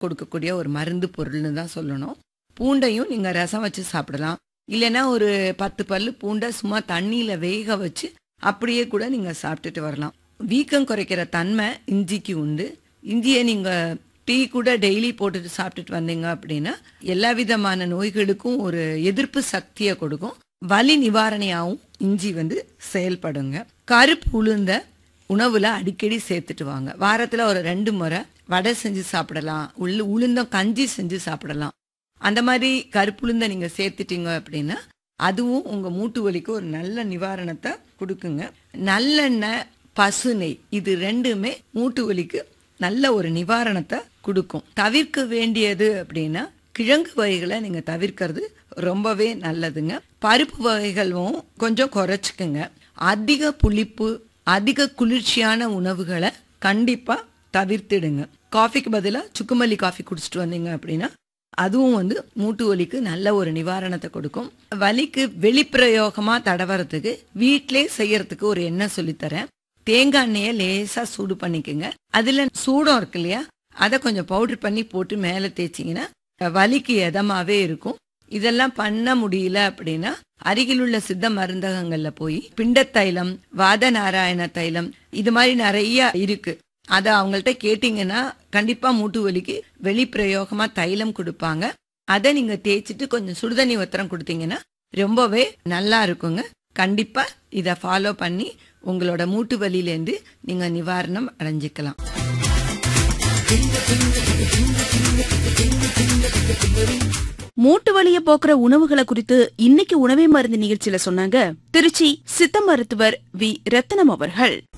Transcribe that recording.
கொடுக்கக்கூடிய ஒரு மருந்து பொருள்னு தான் சொல்லணும் பூண்டையும் நீங்க ரசம் வச்சு சாப்பிடலாம் இல்லைன்னா ஒரு பத்து பல்லு பூண்டை சும்மா தண்ணியில வேக வச்சு அப்படியே கூட நீங்க சாப்பிட்டுட்டு வரலாம் வீக்கம் குறைக்கிற தன்மை இஞ்சிக்கு உண்டு இஞ்சியை நீங்க டீ கூட டெய்லி போட்டுட்டு சாப்பிட்டுட்டு வந்தீங்க அப்படின்னா எல்லா விதமான நோய்களுக்கும் ஒரு எதிர்ப்பு சக்தியை கொடுக்கும் வலி நிவாரணியாகவும் இஞ்சி வந்து செயல்படுங்க கருப்பு உளுந்த உணவுல அடிக்கடி சேர்த்துட்டு வாங்க வாரத்துல ஒரு ரெண்டு முறை வடை செஞ்சு சாப்பிடலாம் உள்ள உளுந்தம் கஞ்சி செஞ்சு சாப்பிடலாம் அந்த மாதிரி கருப்புளுந்த நீங்க சேர்த்துட்டீங்க அப்படின்னா அதுவும் உங்க மூட்டு வலிக்கு ஒரு நல்ல நிவாரணத்தை கொடுக்குங்க நல்லெண்ணெய் பசு நெய் இது ரெண்டுமே மூட்டு வலிக்கு நல்ல ஒரு நிவாரணத்தை கொடுக்கும் தவிர்க்க வேண்டியது அப்படின்னா கிழங்கு வகைகளை நீங்க தவிர்க்கிறது ரொம்பவே நல்லதுங்க பருப்பு வகைகளும் கொஞ்சம் குறைச்சிக்குங்க அதிக புளிப்பு அதிக குளிர்ச்சியான உணவுகளை கண்டிப்பா தவிர்த்திடுங்க காஃபிக்கு பதிலா சுக்குமல்லி காஃபி குடிச்சிட்டு வந்தீங்க அப்படின்னா அதுவும் வந்து மூட்டு வலிக்கு நல்ல ஒரு நிவாரணத்தை கொடுக்கும் வலிக்கு வெளிப்பிரயோகமா தடவறதுக்கு வீட்டிலே செய்யறதுக்கு ஒரு எண்ணெய் சொல்லித்தரேன் தேங்காய் எண்ணெயை லேசா சூடு பண்ணிக்கோங்க அதுல சூடம் இருக்கு இல்லையா அதை கொஞ்சம் பவுடர் பண்ணி போட்டு மேலே தேய்ச்சிங்கன்னா வலிக்கு எதமாவே இருக்கும் இதெல்லாம் பண்ண முடியல அப்படின்னா அருகிலுள்ள சித்த மருந்தகங்கள்ல போய் பிண்ட தைலம் வாத நாராயண தைலம் இது மாதிரி நிறைய இருக்கு அத அவங்கள்ட்ட கேட்டீங்கன்னா கண்டிப்பா மூட்டு வலிக்கு வெளிப்பிரயோகமா தைலம் கொடுப்பாங்க அதை நீங்க தேய்ச்சிட்டு கொஞ்சம் சுடுதண்ணி ஒத்தரம் கொடுத்தீங்கன்னா ரொம்பவே நல்லா இருக்குங்க கண்டிப்பா இத ஃபாலோ பண்ணி உங்களோட மூட்டு வலியிலேருந்து நீங்க நிவாரணம் அடைஞ்சிக்கலாம் மூட்டு வலிய போக்குற உணவுகளை குறித்து இன்னைக்கு உணவே மருந்து நிகழ்ச்சியில சொன்னாங்க திருச்சி சித்த மருத்துவர் வி ரத்னம் அவர்கள்